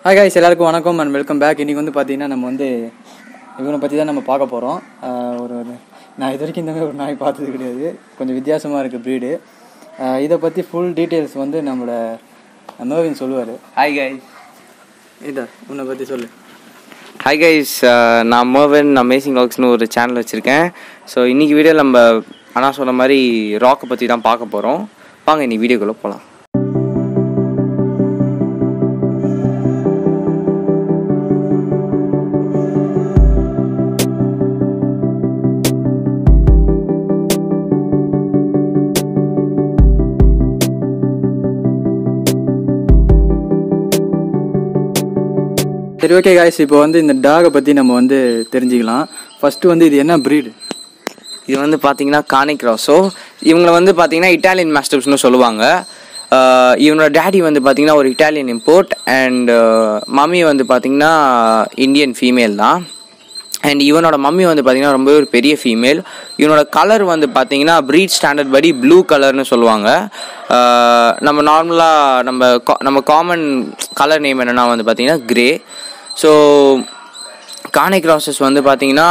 hi guys எல்லாருக்கும் வணக்கம் and welcome back இன்றைக்கி வந்து பார்த்தீங்கன்னா நம்ம வந்து இவனை பற்றி தான் நம்ம பார்க்க போகிறோம் ஒரு ஒரு நான் இது வரைக்கும் இந்த மாதிரி ஒரு நாய் பார்த்தது கிடையாது கொஞ்சம் வித்தியாசமாக இருக்குது ப்ரீடு இதை பற்றி ஃபுல் டீட்டெயில்ஸ் வந்து நம்மளோட மேவின் சொல்லுவார் ஹாய் கைஸ் இதா உன்னை பற்றி சொல்லு ஹாய் கைஸ் நான் மோவன் அமேசிங் லாக்ஸ்னு ஒரு சேனல் வச்சுருக்கேன் ஸோ இன்றைக்கி வீடியோ நம்ம அண்ணா சொன்ன மாதிரி ராக்கை பற்றி தான் பார்க்க போகிறோம் வாங்க இன்னைக்கு வீடியோக்குள்ளே போகலாம் சரி ஓகே guys இப்போ வந்து இந்த டாகை பற்றி நம்ம வந்து தெரிஞ்சுக்கலாம் ஃபஸ்ட்டு வந்து இது என்ன ப்ரீடு இது வந்து பார்த்தீங்கன்னா கானிக் ராசோ இவங்களை வந்து பார்த்தீங்கன்னா இட்டாலியன் மாஸ்டர்ஸ்னு சொல்லுவாங்க ஆஹ் இவனோட டேடி வந்து பார்த்தீங்கன்னா ஒரு இட்டாலியன் இம்போர்ட் அண்ட் மம்மி வந்து பார்த்தீங்கன்னா இந்தியன் ஃபீமேல் தான் அண்ட் இவனோட மம்மி வந்து பார்த்தீங்கன்னா ரொம்பவே ஒரு பெரிய ஃபீமேல் இவனோட கலர் வந்து பார்த்தீங்கன்னா ப்ரீட் ஸ்டாண்டர்ட் படி ப்ளூ கலர்னு சொல்லுவாங்க ஆஹ் நம்ம நார்மலாக நம்ம co- நம்ம காமன் கலர் நேம் என்னென்னா வந்து பார்த்தீங்கன்னா கிரே ஸோ கானிக் ராசஸ் வந்து பார்த்தீங்கன்னா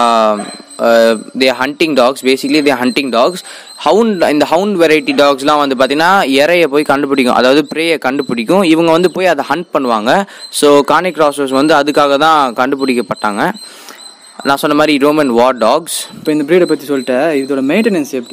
they hunting dogs basically they hunting dogs hound இந்த ஹவுண்ட் வெரைட்டி டாக்ஸ்லாம் வந்து பார்த்தீங்கன்னா இறைய போய் கண்டுபிடிக்கும் அதாவது ப்ரேயை கண்டுபிடிக்கும் இவங்க வந்து போய் அதை ஹண்ட் பண்ணுவாங்க ஸோ கானிக் ராசஸ் வந்து அதுக்காக தான் கண்டுபிடிக்கப்பட்டாங்க நான் சொன்ன மாதிரி ரோமன் வார் டாக்ஸ் இப்போ இந்த ப்ரீடை பற்றி சொல்லிட்டேன் இதோட மெயின்டெனன்ஸ் எப்படி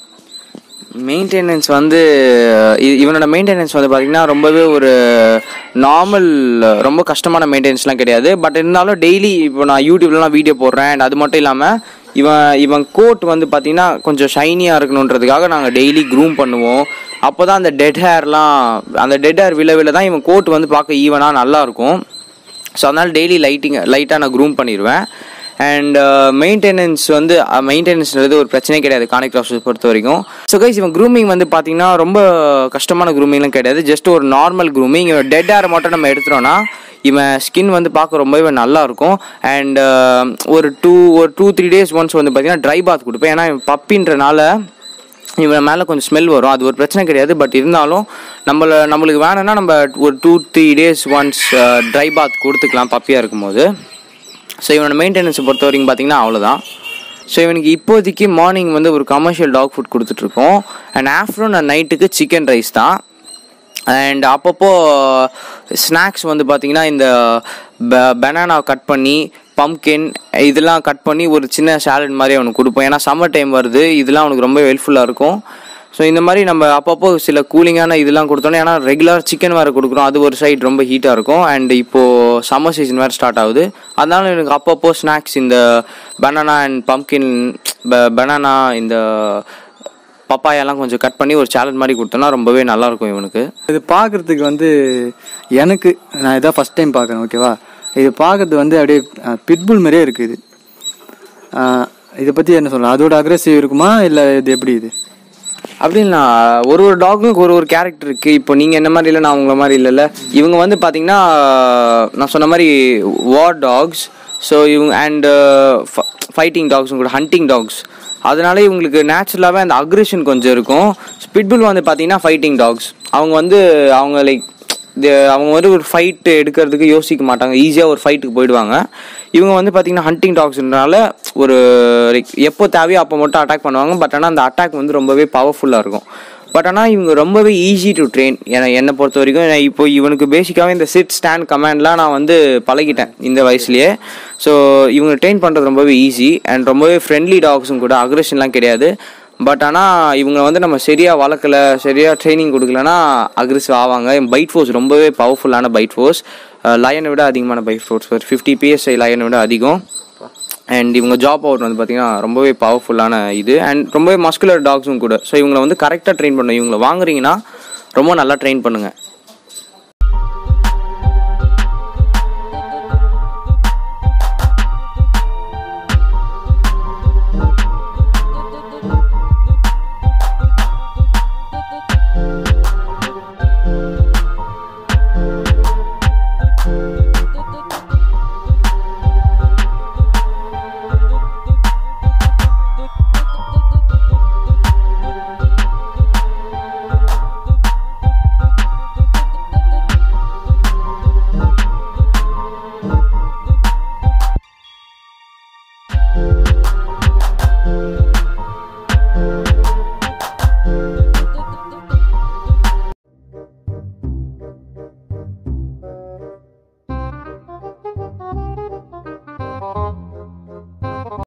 மெயின்டெனன்ஸ் வந்து இ- இவனோட மெயின்டெனன்ஸ் வந்து பார்த்தீங்கன்னா ரொம்பவே ஒரு நார்மல் ரொம்ப கஷ்டமான மெயின்டெனன்ஸ்லாம் கிடையாது பட் இருந்தாலும் டெய்லி இப்போ நான் யூடியூப்லலாம் வீடியோ போடுறேன் and அது மட்டும் இல்லாமல் இவன் இவன் கோட் வந்து பார்த்தீங்கன்னா கொஞ்சம் ஷைனியாக இருக்கணுன்றதுக்காக நாங்கள் டெய்லி க்ரூம் பண்ணுவோம் அப்போ தான் அந்த டெட் ஹேர்லாம் அந்த டெட் ஹேர் விழ விழ தான் இவன் கோட் வந்து பார்க்க ஈவனாக நல்லா இருக்கும் ஸோ அதனால் டெய்லி லைட்டிங் லைட்டாக நான் க்ரூம் பண்ணிடுவேன் அண்ட் மெயின்டெனன்ஸ் வந்து மெயின்டெனன்ஸ்ன்றது ஒரு பிரச்சனையே கிடையாது கானிக் ராசஸ் பொறுத்த வரைக்கும் ஸோ கைஸ் இவன் க்ரூமிங் வந்து பார்த்தீங்கன்னா ரொம்ப கஷ்டமான க்ரூமிங்லாம் கிடையாது ஜஸ்ட் ஒரு நார்மல் க்ரூமிங் இவன் டெட் ஹேர் மட்டும் நம்ம எடுத்துட்டோம்னா இவன் ஸ்கின் வந்து பார்க்க ரொம்பவே நல்லா இருக்கும் அண்ட் ஒரு டூ ஒரு டூ த்ரீ டேஸ் ஒன்ஸ் வந்து பார்த்தீங்கன்னா ட்ரை பாத் கொடுப்பேன் ஏன்னா இவன் பப்பின்றனால இவன் மேலே கொஞ்சம் ஸ்மெல் வரும் அது ஒரு பிரச்சனை கிடையாது பட் இருந்தாலும் நம்மள நம்மளுக்கு வேணும்னா நம்ம ஒரு two three days once dry bath கொடுத்துக்கலாம் பப்பியாக இருக்கும்போது ஸோ இவனோட மெயின்டெனன்ஸை பொறுத்த வரைக்கும் பார்த்தீங்கன்னா அவ்வளோதான் ஸோ இவனுக்கு இப்போதைக்கு மார்னிங் வந்து ஒரு கமர்ஷியல் டாக் ஃபுட் கொடுத்துட்ருக்கோம் அண்ட் ஆஃப்டர்நூன் அண்ட் நைட்டுக்கு சிக்கன் ரைஸ் தான் அண்ட் அப்பப்போ ஸ்நாக்ஸ் வந்து பார்த்தீங்கன்னா இந்த பனானா கட் பண்ணி பம்கின் இதெல்லாம் கட் பண்ணி ஒரு சின்ன சாலட் மாதிரி அவனுக்கு கொடுப்போம் ஏன்னா சம்மர் டைம் வருது இதெல்லாம் அவனுக்கு ரொம்ப ஹெல்ப்ஃபுல்லாக இருக்கும் ஸோ இந்த மாதிரி நம்ம அப்பப்போ சில கூலிங்கான இதெல்லாம் கொடுத்தோம் ஏன்னா ரெகுலர் சிக்கன் வேறு கொடுக்குறோம் அது ஒரு சைடு ரொம்ப ஹீட்டாக இருக்கும் அண்ட் இப்போது சம்மர் சீசன் வேறு ஸ்டார்ட் ஆகுது அதனால எனக்கு அப்பப்போ ஸ்நாக்ஸ் இந்த பனானா அண்ட் பம்கின் பனானா இந்த பப்பாயெல்லாம் கொஞ்சம் கட் பண்ணி ஒரு சேலட் மாதிரி கொடுத்தோன்னா ரொம்பவே நல்லாயிருக்கும் இவனுக்கு இது பார்க்குறதுக்கு வந்து எனக்கு நான் இதான் ஃபஸ்ட் டைம் பார்க்குறேன் ஓகேவா இது பார்க்கறது வந்து அப்படியே பிட்புல் மாதிரியே இருக்குது இது அஹ், இதை பற்றி என்ன சொல்லலாம் அதோட அக்ரெசிவ் இருக்குமா இல்லை இது எப்படி இது அப்படின்னா ஒரு ஒரு டாகுக்கு ஒரு ஒரு கேரக்டர் இருக்கு இப்போ நீங்க என்ன மாதிரி இல்லை நான் உங்களை மாதிரி இல்லைல்ல இவங்க வந்து பாத்தீங்கன்னா நான் சொன்ன மாதிரி வார் டாக்ஸ் ஸோ இவங்க அண்ட் ஃபைட்டிங் டாக்ஸ் கூட ஹண்டிங் டாக்ஸ் அதனால இவங்களுக்கு நேச்சுரலாகவே அந்த அக்ரெஷன் கொஞ்சம் இருக்கும் ஸ்பிட்புல் வந்து பார்த்தீங்கன்னா ஃபைட்டிங் டாக்ஸ் அவங்க வந்து அவங்க லைக் இது அவங்க வந்து ஒரு ஃபைட் எடுக்கிறதுக்கு யோசிக்க மாட்டாங்க ஈஸியாக ஒரு ஃபைட்டுக்கு போயிடுவாங்க இவங்க வந்து பார்த்தீங்கன்னா ஹண்டிங் டாக்ஸ்ன்றனால ஒரு லைக் எப்போ தேவையோ அப்போ மட்டும் அட்டாக் பண்ணுவாங்க பட் ஆனால் அந்த அட்டாக் வந்து ரொம்பவே பவர்ஃபுல்லாக இருக்கும் பட் ஆனால் இவங்க ரொம்பவே ஈஸி டு ட்ரெயின் ஏன்னா என்னை பொறுத்த வரைக்கும் நான் இப்போ இவனுக்கு பேசிக்காகவே இந்த சிட் ஸ்டாண்ட் கமாண்ட்லாம் நான் வந்து பழகிட்டேன் இந்த வயசுலயே ஸோ இவங்க ட்ரெயின் பண்ணுறது ரொம்பவே ஈஸி அண்ட் ரொம்பவே ஃப்ரெண்ட்லி டாக்ஸும் கூட அக்ரெஷன்லாம் கிடையாது பட் ஆனால் இவங்க வந்து நம்ம சரியாக வளர்க்கல சரியாக ட்ரைனிங் கொடுக்கலனா அக்ரெசிவ் ஆவாங்க பைட் ஃபோர்ஸ் ரொம்பவே பவர்ஃபுல்லான பைட் ஃபோர்ஸ் லயனை விட அதிகமான பைட் ஃபோர்ஸ் ஒரு ஃபிஃப்டி பிஎஸ்ஐ லயனை விட அதிகம் அண்ட் இவங்க ஜாப் அவுட் வந்து பார்த்தீங்கன்னா ரொம்பவே பவர்ஃபுல்லான இது அண்ட் ரொம்பவே மஸ்குலர் டாக்ஸும் கூட ஸோ இவங்களை வந்து கரெக்டாக ட்ரெயின் பண்ணணும் இவங்களை வாங்குறீங்கன்னா ரொம்ப நல்லா ட்ரெயின் பண்ணுங்கள்